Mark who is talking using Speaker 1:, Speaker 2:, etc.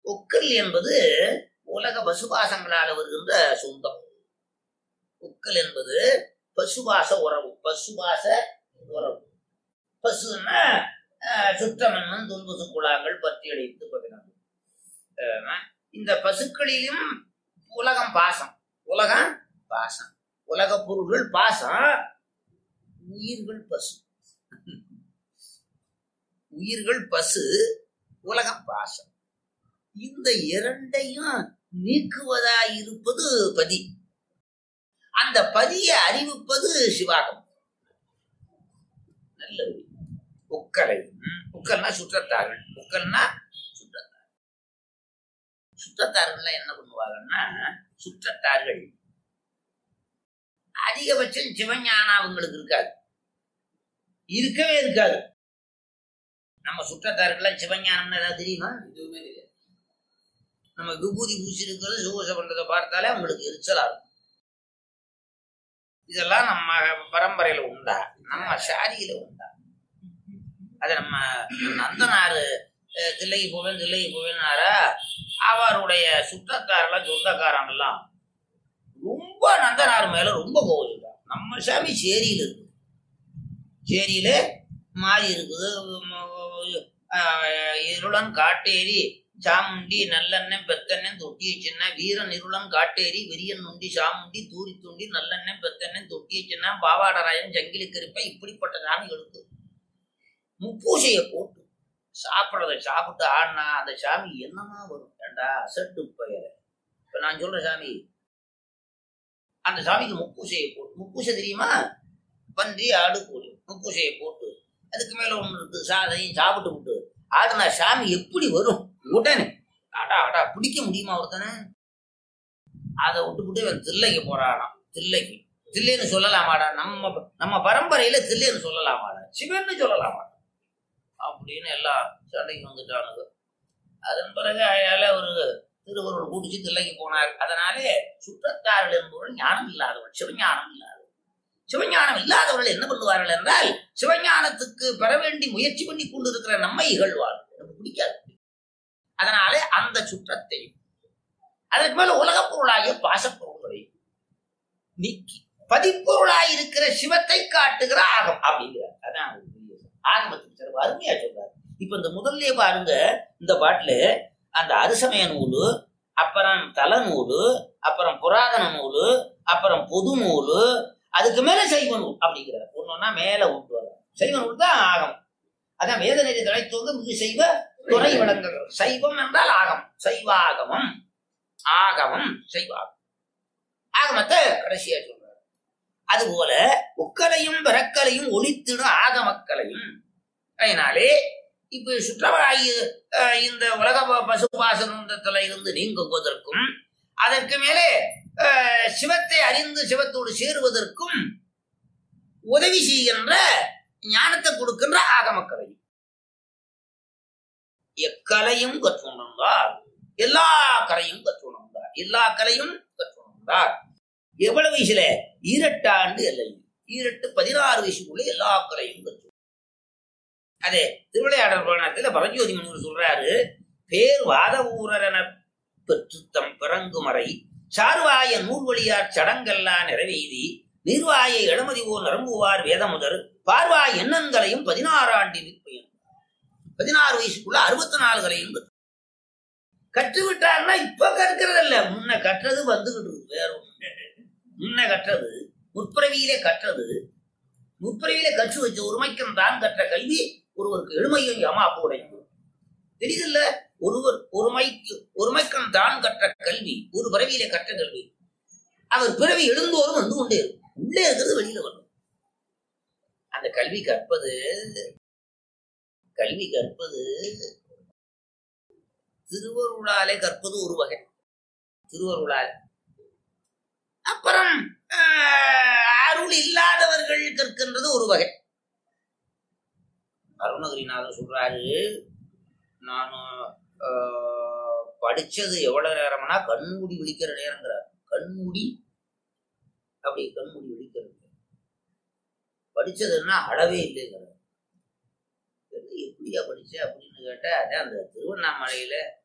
Speaker 1: ஒக்கல் என்பது உலக பசுபாசங்களால் வருகின்ற சொந்தம் ஒக்கல் என்பது பசுபாச உறவு பசுபாச உறவு பசுன்னா ஆஹ், சுற்றமன்னன் துன்பசு குழாங்கள் பற்றி அடைத்து பதினாறு இந்த பசுக்களிலும் உலகம் பாசம் உலகம் பாசம் உலக பொருள்கள் பாசம் உயிர்கள் பசு உயிர்கள் பசு உலகம் பாசம் இந்த இரண்டையும் நீக்குவதாய் இருப்பது பதி அந்த பதியை அறிவிப்பது சிவாகம் நல்ல வழி. உக்கலை ம், உக்கல்னா சுற்றத்தார்கள் உக்கல்னா சுற்றத்தார் சுற்றத்தார்கள் என்ன பண்ணுவாங்கன்னா சுற்றத்தார்கள் அதிகபட்சம் சிவஞானம் அவங்களுக்கு இருக்காது இருக்கவே இருக்காது நம்ம சுற்றத்தாருக்கெல்லாம் சிவஞானம்னு ஏதாவது தெரியுமா எதுவுமே தெரியாது நம்ம விபூதி பூசி இருக்கிறது சுகோச பண்றதை பார்த்தாலே அவங்களுக்கு எரிச்சலா இருக்கும் இதெல்லாம் நம்ம பரம்பரையில உண்டா நம்ம சாதியில உண்டா அது நம்ம நந்தனாரு அஹ், தில்லைக்கு போவேன் தில்லைக்கு போவேன்னாரா அவருடைய சுற்றத்தாரெல்லாம் சொந்தக்காரங்கெல்லாம் ரொம்ப நந்தனார் மேல ரொம்ப கோவம் இருக்கார் நம்ம சாமி சேரியில இருக்கு சேரியில மாறி இருக்குது ம- ஆஹ் இருளன் காட்டேரி சாமுண்டி நல்லெண்ணெய் பெத்தெண்ணெய் தொட்டி வச்சுன்னா வீரன் இருளன் காட்டேரி விரியன் நுண்டி சாமுண்டி தூரி துண்டி நல்லெண்ணெய் பெத்தெண்ணெய் தொட்டி வச்சுன்னா பாவாடராயன் ஜங்கிலி கருப்பை இப்படிப்பட்ட சாமிகளுக்கு முப்பூசையை போட்டு சாப்பிட்றத சாப்பிட்டு ஆடினா அந்த சாமி என்னமா வரும் ஏண்டா அசட்டு பெயர் இப்ப நான் சொல்ற சாமி அந்த சாமிக்கு முப்பூசையை போட்டு முப்பூசை தெரியுமா பன்றி ஆடு கோழி முப்பூசையை போட்டு அதுக்கு மேல ஒண்ணு இருக்கு சாதையும் சாப்பிட்டு விட்டு ஆடுனா சாமி எப்படி வரும் உடனே அடா அடா பிடிக்க முடியுமா ஒருத்தனை அதை விட்டுவிட்டு இவன் தில்லைக்கு போறானாம் தில்லைக்கு தில்லைன்னு சொல்லலாமாடா நம்ம நம்ம பரம்பரையில தில்லைன்னு சொல்லலாமாடா சிவன்னு சொல்லலாமாடா அப்படின்னு எல்லாம் சண்டைக்கு வந்துட்டானுங்க அதன் பிறகு அயால ஒரு திருவருள் குடிச்சு தில்லைக்கு போனார் அதனாலே சுற்றத்தார்கள் என்பவர்கள் ஞானம் இல்லாதவர்கள் சிவஞானம் இல்லாதவர்கள் சிவஞானம் இல்லாதவர்கள் என்ன பண்ணுவார்கள் என்றால் சிவஞானத்துக்கு பெற வேண்டி முயற்சி பண்ணி கொண்டிருக்கிற நம்மை இகழ்வார்கள் எனக்கு பிடிக்காது அதனாலே அந்த சுற்றத்தை அதற்கு மேல உலகப் பொருளாகிய பாசப்பொருள்களை நீக்கி பதிப்பொருளாய் இருக்கிற சிவத்தை காட்டுகிற ஆகம் அப்படிங்கிறார் அதான் ஒரு பெரிய ஆகமத்துக்கு சிறப்பு அருமையா சொல்றாரு இப்ப இந்த முதல்ல பாருங்க இந்த பாட்டுல அந்த அரிசமய நூலு அப்புறம் தல நூலு அப்புறம் புராதன நூலு அப்புறம் பொது நூலு அதுக்கு மேல சைவ நூல் அப்படிங்கிறார் ஒன்னொன்னா மேல கொண்டு வர சைவ நூல் தான் ஆகம் அதான் வேத நெறி தலைத்தோங்க மிகு செய்வ துறை விளங்குகிறது சைவம் என்றால் ஆகம் சைவாகமம் ஆகமம் சைவாகம் ஆகமத்தை கடைசியா சொல்றார் அதுபோல உக்கலையும் பிறக்கலையும் ஒளித்திடும் ஆகமக்களையும் அதனாலே இப்ப சுற்றவாயு அஹ், இந்த உலக ப- பசுபாசனத்துல இருந்து நீங்குவதற்கும் அதற்கு மேலே அஹ், சிவத்தை அறிந்து சிவத்தோடு சேருவதற்கும் உதவி செய்கின்ற ஞானத்தை கொடுக்கின்ற ஆகமக்கலை எக்கலையும் கற்றுணர்ந்தார் எல்லா கலையும் கற்றுணர்ந்தார் எல்லா கலையும் கற்றுணர்ந்தார் எவ்வளவு வயசுல ஈரட்டாண்டு இல்லை ஈரட்டு பதினாறு வயசுக்குள்ள எல்லா கலையும் கற்று அதே திருவிளையாடல் புராணத்துல பரஞ்சோதி முனிவர் சொல்றாரு பேர் வாத ஊரரென பெற்றுத்தம் பிறங்குமறை சார்வாய நூல்வழியார் சடங்கெல்லாம் நிறைவேதி நீர்வாயை எழுமதி ஓர் நரம்புவார் வேதமுதர் பார்வாய் எண்ணங்களையும் பதினாறு ஆண்டில் பயன் பதினாறு வயசுக்குள்ள அறுபத்தி நாலுகளையும் கற்று கற்று விட்டாருன்னா இப்ப கற்கிறது இல்ல முன்ன கற்றது வந்துகிட்டு இருக்கு வேற ஒண்ணு முன்ன கற்றது முற்பிறவியிலே கற்றது முற்பிறவியிலே கற்று வச்ச ஒருமைக்கும் தான் கற்ற கல்வி ஒருவருக்கு எளிமையும் யமாப்பு உடையும் தெரியுதுல்ல ஒருவர் ஒருமைக்கு ஒருமைக்கம் தான் கற்ற கல்வி ஒரு பிறவியிலே கற்ற கல்வி அவர் பிறவி எழுந்தோறும் வந்து கொண்டே இருக்கும் உள்ளே இருக்கிறது வெளியில வரும் அந்த கல்வி கற்பது கல்வி கற்பது திருவருளாலே கற்பது ஒரு வகை திருவருளால் அப்புறம் ஆஹ், அருள் இல்லாதவர்கள் கற்கின்றது ஒரு வகை அருணகிரிநாதர் சொல்றாரு நான் படிச்சது எவ்வளவு நேரம்னா கண்மூடி விழிக்கிற நேரங்கிறார் கண்மூடி அப்படி கண்மூடி விழிக்கிறது படிச்சதுன்னா அளவே இல்லைங்கிறார் என்ன எப்படியா படிச்ச அப்படின்னு கேட்டா அதான் அந்த திருவண்ணாமலையில